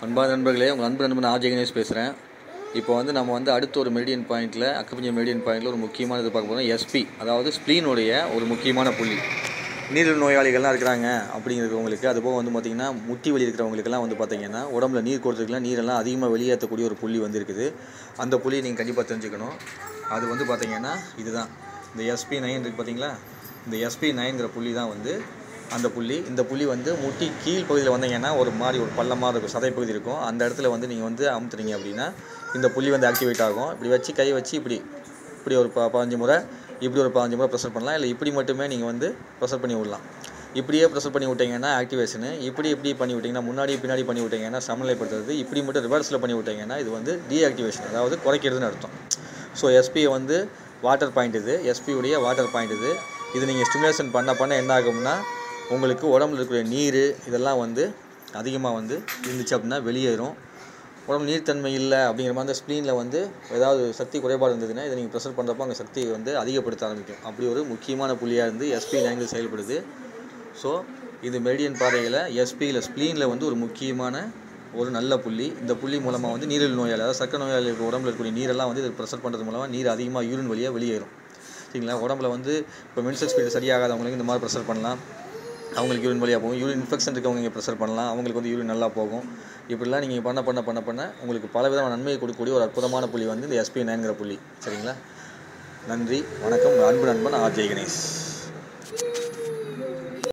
அன்பான நண்பர்களே உங்கள் அன்பு நண்பன் ஆர் ஜெகனேஷ் பேசுகிறேன் இப்போ வந்து நம்ம வந்து அடுத்த ஒரு மெரிடியன் பாயிண்ட்டில் அக்குபஞ்சர் மெரிடியன் பாயிண்ட்டில் ஒரு முக்கியமான இது பார்க்க போகிறோம் எஸ்பி அதாவது ஸ்ப்ளீனுடைய ஒரு முக்கியமான புள்ளி நீரிழிவு நோயாளிகள்லாம் இருக்கிறாங்க அப்படிங்கிறவங்களுக்கு அதுபோக வந்து பார்த்திங்கன்னா முட்டி வலி இருக்கிறவங்களுக்கெல்லாம் வந்து பார்த்திங்கன்னா உடம்புல நீர் கொடுத்துருக்கலாம் நீரெல்லாம் அதிகமாக வெளியேற்றக்கூடிய ஒரு புள்ளி வந்து இருக்குது அந்த புள்ளியை நீங்கள் கண்டிப்பாக தெரிஞ்சுக்கணும் அது வந்து பார்த்திங்கன்னா இதுதான் இந்த எஸ்பி நைன் இருக்குது பார்த்தீங்களா இந்த எஸ்பி நைன்கிற புள்ளி தான் வந்து அந்த புள்ளி இந்த புள்ளி வந்து முட்டி கீழ் பகுதியில் வந்தீங்கன்னா ஒரு மாதிரி ஒரு பள்ளமாக இருக்கும் சதை பகுதி இருக்கும் அந்த இடத்துல வந்து நீங்கள் வந்து அமுத்துறீங்க அப்படின்னா இந்த புள்ளி வந்து ஆக்டிவேட் ஆகும் இப்படி வச்சு கை வச்சு இப்படி இப்படி ஒரு ப பதினஞ்சு முறை இப்படி ஒரு பதினஞ்சு முறை ப்ரெஷர் பண்ணலாம் இல்லை இப்படி மட்டுமே நீங்கள் வந்து ப்ரெஷர் பண்ணி விடலாம் இப்படியே ப்ரெஷர் பண்ணி விட்டீங்கன்னா ஆக்டிவேஷனு இப்படி இப்படி பண்ணி விட்டிங்கன்னா முன்னாடி பின்னாடி பண்ணி விட்டீங்கன்னா சமநிலைப்படுத்துறது இப்படி மட்டும் ரிவர்ஸில் பண்ணி விட்டீங்கன்னா இது வந்து டீஆக்டிவேஷன் அதாவது குறைக்கிறதுன்னு அர்த்தம் ஸோ எஸ்பி வந்து வாட்டர் பாயிண்ட் இது எஸ்பியுடைய வாட்டர் பாயிண்ட் இது இது நீங்கள் ஸ்டிமுலேஷன் பண்ண பண்ண என்ன ஆகும்னா உங்களுக்கு உடம்புல இருக்கிற நீர் இதெல்லாம் வந்து அதிகமாக வந்து இருந்துச்சு அப்படின்னா வெளியேறும் உடம்பு நீர்த்தன்மை இல்லை அப்படிங்கிற மாதிரி அந்த ஸ்ப்ளீனில் வந்து ஏதாவது சக்தி குறைபாடு இருந்ததுன்னா இதை நீங்கள் ப்ரெஷர் பண்ணுறப்போ அங்கே சக்தியை வந்து அதிகப்படுத்த ஆரம்பிக்கும் அப்படி ஒரு முக்கியமான புள்ளியாக இருந்து எஸ்பி ஆங்கிள் செயல்படுது ஸோ இது மெரிடியன் பாதையில் எஸ்பியில் ஸ்ப்ளீனில் வந்து ஒரு முக்கியமான ஒரு நல்ல புள்ளி இந்த புள்ளி மூலமாக வந்து நீரிழிவு நோயாளி அதாவது சக்கரை நோயாளி இருக்கிற உடம்புல இருக்கக்கூடிய நீரெல்லாம் வந்து இது ப்ரெஷர் பண்ணுறது மூலமாக நீர் அதிகமாக யூரின் வழியாக வெளியேறும் சரிங்களா உடம்புல வந்து இப்போ மென்சல் ஸ்பீடு சரியாகாதவங்களுக்கு இந்த மாதிரி ப்ரெஷர் பண்ணலாம் அவங்களுக்கு யூரின் வழியாக போகும் யூரின் இன்ஃபெக்ஷன் இருக்கவங்க இங்கே ப்ரெஷர் பண்ணலாம் அவங்களுக்கு வந்து யூரின் நல்லா போகும் இப்படிலாம் நீங்கள் பண்ண பண்ண பண்ண பண்ண உங்களுக்கு பல விதமான நன்மையை கொடுக்கக்கூடிய ஒரு அற்புதமான புள்ளி வந்து இந்த எஸ்பி நைன்கிற புள்ளி சரிங்களா நன்றி வணக்கம் உங்கள் அன்பு நண்பன் ஆர் ஜெய் கணேஷ்